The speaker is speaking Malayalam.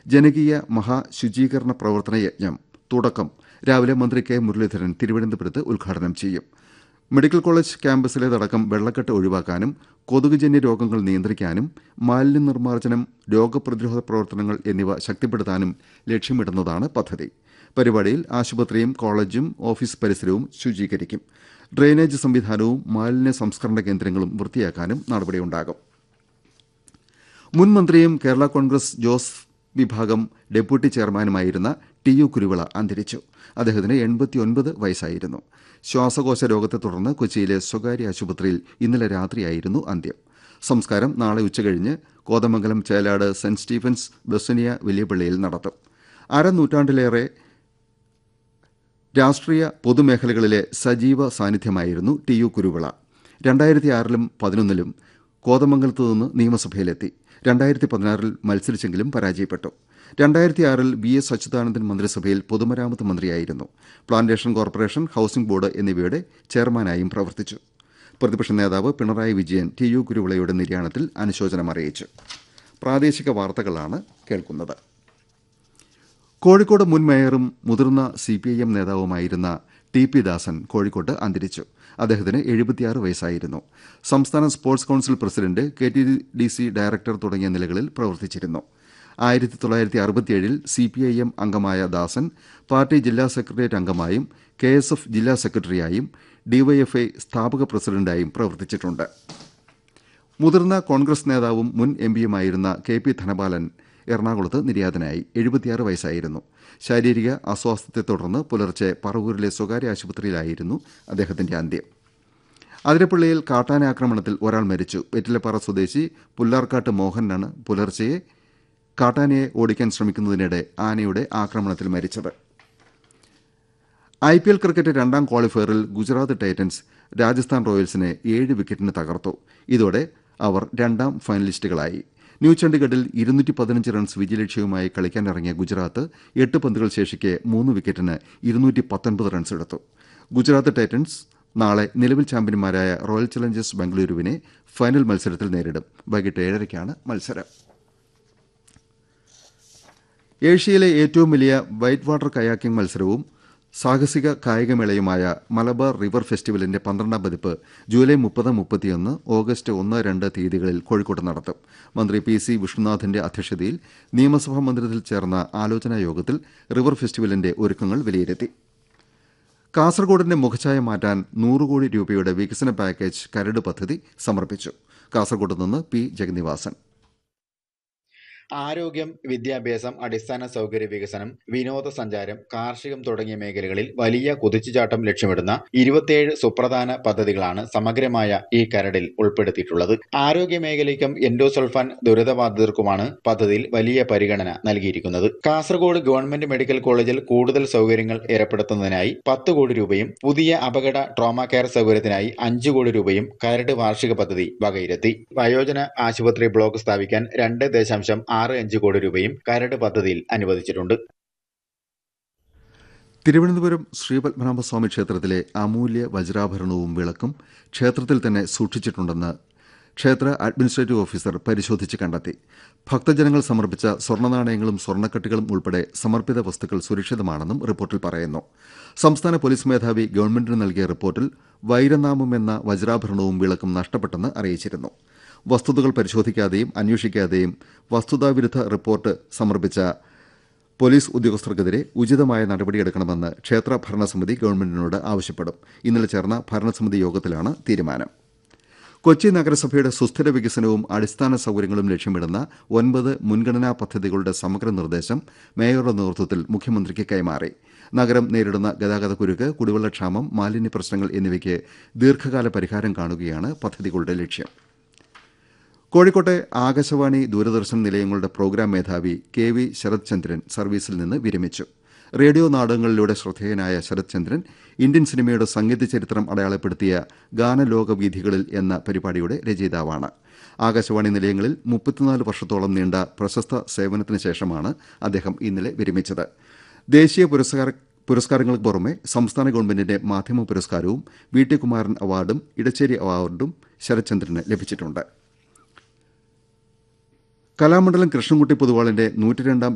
ജനകീയ മഹാശുചീകരണ പ്രവർത്തന യജ്ഞം തുടക്കം രാവിലെ മന്ത്രി കെ മുരളീധരൻ തിരുവനന്തപുരത്ത് ഉദ്ഘാടനം ചെയ്യും മെഡിക്കൽ കോളേജ് ക്യാമ്പസിലേതടക്കം വെള്ളക്കെട്ട് ഒഴിവാക്കാനും കൊതുകുജന്യ രോഗങ്ങൾ നിയന്ത്രിക്കാനും മാലിന്യ നിർമ്മാർജ്ജനം രോഗപ്രതിരോധ പ്രവർത്തനങ്ങൾ എന്നിവ ശക്തിപ്പെടുത്താനും ലക്ഷ്യമിടുന്നതാണ് പദ്ധതി പരിപാടിയിൽ ആശുപത്രിയും കോളേജും ഓഫീസ് പരിസരവും ശുചീകരിക്കും ഡ്രെയിനേജ് സംവിധാനവും മാലിന്യ സംസ്കരണ കേന്ദ്രങ്ങളും വൃത്തിയാക്കാനും നടപടിയുണ്ടാകും മുൻ മന്ത്രിയും കേരള കോൺഗ്രസ് ജോസ് വിഭാഗം ഡെപ്യൂട്ടി ചെയർമാനുമായിരുന്ന ടി യു കുരുവിള അന്തരിച്ചു അദ്ദേഹത്തിന് എൺപത്തിയൊൻപത് വയസ്സായിരുന്നു ശ്വാസകോശ രോഗത്തെ തുടർന്ന് കൊച്ചിയിലെ സ്വകാര്യ ആശുപത്രിയിൽ ഇന്നലെ രാത്രിയായിരുന്നു അന്ത്യം സംസ്കാരം നാളെ ഉച്ചകഴിഞ്ഞ് കോതമംഗലം ചേലാട് സെന്റ് സ്റ്റീഫൻസ് ബസനിയ വലിയപള്ളിയിൽ നടത്തും അരനൂറ്റാണ്ടിലേറെ രാഷ്ട്രീയ പൊതുമേഖലകളിലെ സജീവ സാന്നിധ്യമായിരുന്നു ടി യു കുരുവിള രണ്ടായിരത്തി ആറിലും പതിനൊന്നിലും കോതമംഗലത്ത് നിന്ന് നിയമസഭയിലെത്തി രണ്ടായിരത്തി പതിനാറിൽ മത്സരിച്ചെങ്കിലും പരാജയപ്പെട്ടു രണ്ടായിരത്തി ആറിൽ വി എസ് അച്യുതാനന്ദൻ മന്ത്രിസഭയിൽ പൊതുമരാമത്ത് മന്ത്രിയായിരുന്നു പ്ലാന്റേഷൻ കോർപ്പറേഷൻ ഹൌസിംഗ് ബോർഡ് എന്നിവയുടെ ചെയർമാനായും പ്രവർത്തിച്ചു പ്രതിപക്ഷ നേതാവ് പിണറായി വിജയൻ ടി യു കുരുവിളയുടെ നിര്യാണത്തിൽ അനുശോചനം അറിയിച്ചു പ്രാദേശിക വാർത്തകളാണ് കേൾക്കുന്നത് കോഴിക്കോട് മുൻ മേയറും മുതിർന്ന സി പി ഐ എം നേതാവുമായിരുന്ന ടി പി ദാസൻ കോഴിക്കോട്ട് അന്തരിച്ചു അദ്ദേഹത്തിന് എഴുപത്തിയാറ് വയസ്സായിരുന്നു സംസ്ഥാന sports council president K T D C director തുടങ്ങിയ നിലകളിൽ പ്രവർത്തിച്ചിരുന്നു ആയിരത്തി തൊള്ളായിരത്തി അറുപത്തിയേഴിൽ സി പി ഐ എം അംഗമായ ദാസൻ പാർട്ടി ജില്ലാ സെക്രട്ടേറിയറ്റ് അംഗമായും കെ എസ് എഫ് ജില്ലാ സെക്രട്ടറിയായും ഡിവൈഎഫ്ഐ സ്ഥാപക പ്രസിഡന്റായും പ്രവർത്തിച്ചിട്ടുണ്ട് മുതിർന്ന കോൺഗ്രസ് നേതാവും മുൻ എം പിയുമായിരുന്ന കെ പി ധനപാലൻ എറണാകുളത്ത് നിര്യാതനായി എഴുപത്തിയാറ് വയസ്സായിരുന്നു ശാരീരിക അസ്വാസ്ഥ്യത്തെ തുടർന്ന് പുലർച്ചെ പറവൂരിലെ സ്വകാര്യ ആശുപത്രിയിലായിരുന്നു അദ്ദേഹത്തിന്റെ അന്ത്യം അതിരപ്പള്ളിയിൽ കാട്ടാന ആക്രമണത്തിൽ ഒരാൾ മരിച്ചു വെറ്റിലപ്പാറ സ്വദേശി പുല്ലാർക്കാട്ട് മോഹനാണ് പുലർച്ചെ കാട്ടാനയെ ഓടിക്കാൻ ശ്രമിക്കുന്നതിനിടെ ആനയുടെ ആക്രമണത്തിൽ മരിച്ചത് ഐ പി എൽ ക്രിക്കറ്റ് രണ്ടാം ക്വാളിഫയറിൽ ഗുജറാത്ത് ടൈറ്റൻസ് രാജസ്ഥാൻ റോയൽസിനെ ഏഴ് വിക്കറ്റിന് തകർത്തു ഇതോടെ അവർ രണ്ടാം ഫൈനലിസ്റ്റുകളായി ന്യൂ ചണ്ഡിഗഡിൽ ഇരുന്നൂറ്റി പതിനഞ്ച് റൺസ് വിജയലക്ഷ്യവുമായി കളിക്കാനിറങ്ങിയ ഗുജറാത്ത് എട്ട് പന്തുകൾ ശേഷിക്കെ മൂന്ന് വിക്കറ്റിന് ഇരുന്നൂറ്റി പത്തൊൻപത് റൺസ് എടുത്തു ഗുജറാത്ത് ടൈറ്റൻസ് നാളെ നിലവിൽ ചാമ്പ്യന്മാരായ റോയൽ ചലഞ്ചേഴ്സ് ബംഗളൂരുവിനെ ഫൈനൽ മത്സരത്തിൽ നേരിടും വൈകിട്ട് ഏഴരയ്ക്കാണ് മത്സരം ഏഷ്യയിലെ ഏറ്റവും വലിയ വൈറ്റ് വാട്ടർ കയാക്കിംഗ് മത്സരവും സാഹസിക കായികമേളയുമായ മലബാർ റിവർ ഫെസ്റ്റിവലിന്റെ പന്ത്രണ്ടാം പതിപ്പ് ജൂലൈ മുപ്പത് മുപ്പത്തിയൊന്ന് ഓഗസ്റ്റ് ഒന്ന് രണ്ട് തീയതികളിൽ കോഴിക്കോട്ട് നടത്തും മന്ത്രി പി സി വിഷ്ണുനാഥിന്റെ അധ്യക്ഷതയിൽ നിയമസഭാ മന്ദിരത്തിൽ ചേർന്ന ആലോചനാ യോഗത്തിൽ റിവർ ഫെസ്റ്റിവലിന്റെ ഒരുക്കങ്ങൾ വിലയിരുത്തി കാസർകോടിന്റെ മുഖഛായ മാറ്റാൻ നൂറ് കോടി രൂപയുടെ വികസന പാക്കേജ് കരട് പദ്ധതി സമർപ്പിച്ചു കാസർകോട്ട് നിന്ന് പി ജഗന്നിവാസൻ ആരോഗ്യം വിദ്യാഭ്യാസം അടിസ്ഥാന സൗകര്യ വികസനം വിനോദസഞ്ചാരം കാർഷികം തുടങ്ങിയ മേഖലകളിൽ വലിയ കുതിച്ചുചാട്ടം ലക്ഷ്യമിടുന്ന ഇരുപത്തിയേഴ് സുപ്രധാന പദ്ധതികളാണ് സമഗ്രമായ ഈ കരടിൽ ഉൾപ്പെടുത്തിയിട്ടുള്ളത് ആരോഗ്യ മേഖലയ്ക്കും എൻഡോസൾഫാൻ ദുരിതബാധിതർക്കുമാണ് പദ്ധതിയിൽ വലിയ പരിഗണന നൽകിയിരിക്കുന്നത് കാസർഗോഡ് ഗവൺമെന്റ് മെഡിക്കൽ കോളേജിൽ കൂടുതൽ സൗകര്യങ്ങൾ ഏർപ്പെടുത്തുന്നതിനായി പത്ത് കോടി രൂപയും പുതിയ അപകട ട്രോമ കെയർ സൗകര്യത്തിനായി അഞ്ച് കോടി രൂപയും കരട് വാർഷിക പദ്ധതി വകയിരുത്തി വയോജന ആശുപത്രി ബ്ലോക്ക് സ്ഥാപിക്കാൻ രണ്ട് ദശാംശം ആറ് അഞ്ച് കോടി രൂപയും കരട് പദ്ധതിയിൽ അനുവദിച്ചിട്ടുണ്ട് തിരുവനന്തപുരം ശ്രീപത്മനാഭസ്വാമി ക്ഷേത്രത്തിലെ അമൂല്യ വജ്രാഭരണവും വിളക്കും ക്ഷേത്രത്തിൽ തന്നെ സൂക്ഷിച്ചിട്ടുണ്ടെന്ന് ക്ഷേത്ര അഡ്മിനിസ്ട്രേറ്റീവ് ഓഫീസർ പരിശോധിച്ച് കണ്ടെത്തി ഭക്തജനങ്ങൾ സമർപ്പിച്ച സ്വർണ്ണനാണയങ്ങളും സ്വർണ്ണക്കെട്ടുകളും ഉൾപ്പെടെ സമർപ്പിത വസ്തുക്കൾ സുരക്ഷിതമാണെന്നും റിപ്പോർട്ടിൽ പറയുന്നു സംസ്ഥാന പോലീസ് മേധാവി ഗവൺമെന്റിന് നൽകിയ റിപ്പോർട്ടിൽ വൈരനാമം എന്ന വജ്രാഭരണവും വിളക്കും നഷ്ടപ്പെട്ടെന്ന് അറിയിച്ചിരുന്നു വസ്തുതകൾ പരിശോധിക്കാതെയും അന്വേഷിക്കാതെയും വസ്തുതാവിരുദ്ധ റിപ്പോർട്ട് സമർപ്പിച്ച പോലീസ് ഉദ്യോഗസ്ഥർക്കെതിരെ ഉചിതമായ നടപടിയെടുക്കണമെന്ന് ക്ഷേത്ര ഭരണസമിതി ഗവൺമെന്റിനോട് ആവശ്യപ്പെടും ഇന്നലെ ചേർന്ന ഭരണസമിതി യോഗത്തിലാണ് തീരുമാനം കൊച്ചി നഗരസഭയുടെ സുസ്ഥിര വികസനവും അടിസ്ഥാന സൗകര്യങ്ങളും ലക്ഷ്യമിടുന്ന ഒൻപത് മുൻഗണനാ പദ്ധതികളുടെ സമഗ്ര നിർദ്ദേശം മേയറുടെ നേതൃത്വത്തിൽ മുഖ്യമന്ത്രിക്ക് കൈമാറി നഗരം നേരിടുന്ന ഗതാഗതക്കുരുക്ക് കുടിവെള്ളക്ഷാമം മാലിന്യ പ്രശ്നങ്ങൾ എന്നിവയ്ക്ക് ദീർഘകാല പരിഹാരം കാണുകയാണ് പദ്ധതികളുടെ ലക്ഷ്യം കോഴിക്കോട്ടെ ആകാശവാണി ദൂരദർശൻ നിലയങ്ങളുടെ പ്രോഗ്രാം മേധാവി കെ വി ശരത് ചന്ദ്രൻ സർവീസിൽ നിന്ന് വിരമിച്ചു റേഡിയോ നാടകങ്ങളിലൂടെ ശ്രദ്ധേയനായ ശരത് ചന്ദ്രൻ ഇന്ത്യൻ സിനിമയുടെ സംഗീത ചരിത്രം അടയാളപ്പെടുത്തിയ ഗാനലോകവീഥികളിൽ എന്ന പരിപാടിയുടെ രചയിതാവാണ് ആകാശവാണി നിലയങ്ങളിൽ മുപ്പത്തിനാല് വർഷത്തോളം നീണ്ട പ്രശസ്ത സേവനത്തിന് ശേഷമാണ് അദ്ദേഹം ഇന്നലെ വിരമിച്ചത് ദേശീയ പുരസ്കാര പുരസ്കാരങ്ങൾക്ക് പുറമെ സംസ്ഥാന ഗവൺമെന്റിന്റെ മാധ്യമ പുരസ്കാരവും വി ടി കുമാരൻ അവാർഡും ഇടച്ചേരി അവാർഡും ശരത്ചന്ദ്രന് ലഭിച്ചിട്ടുണ്ട് കലാമണ്ഡലം കൃഷ്ണൻകുട്ടി പൊതുവാളിന്റെ നൂറ്റിരണ്ടാം